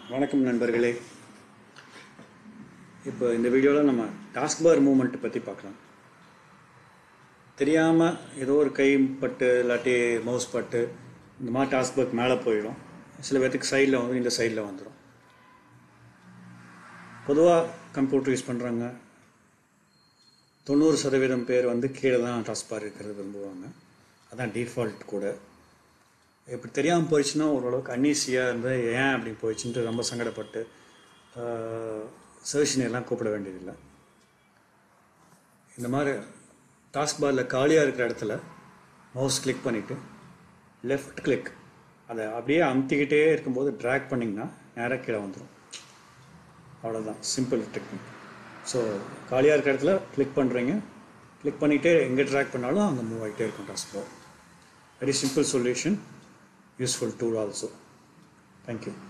வணக்கம் நண்பர்களே இப்போ இந்த வீடியோவில் நம்ம டாஸ்க் பார் மூமெண்ட் பற்றி பார்க்கலாம் தெரியாமல் ஏதோ ஒரு கை பட்டு இல்லாட்டி மவுஸ் பட்டு இந்த மாதிரி டாஸ்க் பார் மேலே போயிடும் சில பேர்த்துக்கு சைடில் வந்து இந்த சைடில் வந்துடும் பொதுவாக கம்ப்யூட்டர் யூஸ் பண்ணுறாங்க தொண்ணூறு சதவீதம் பேர் வந்து கீழே தான் டாஸ்க் பார் இருக்கிறது விரும்புவாங்க அதான் டிஃபால்ட் கூட இப்படி தெரியாமல் போயிடுச்சுன்னா ஓரளவுக்கு அன்னீசியாக இருந்து ஏன் அப்படி போயிடுச்சுன்ட்டு ரொம்ப சங்கடப்பட்டு சர்ஷன் எல்லாம் கூப்பிட வேண்டியதில்லை இந்த மாதிரி டாஸ்க் பாரில் காலியாக இருக்கிற இடத்துல மவுஸ் கிளிக் பண்ணிவிட்டு லெஃப்ட் கிளிக் அதை அப்படியே அமுத்திக்கிட்டே இருக்கும்போது ட்ராக் பண்ணிங்கன்னா நேராக கீழே வந்துடும் அவ்வளோதான் சிம்பிள் டெக்னிக் ஸோ காலியாக இருக்கிற இடத்துல கிளிக் பண்ணுறீங்க கிளிக் பண்ணிகிட்டே எங்கே ட்ராக் பண்ணாலும் அங்கே மூவ் ஆகிட்டே இருக்கும் task bar very simple solution useful tool also. Thank you.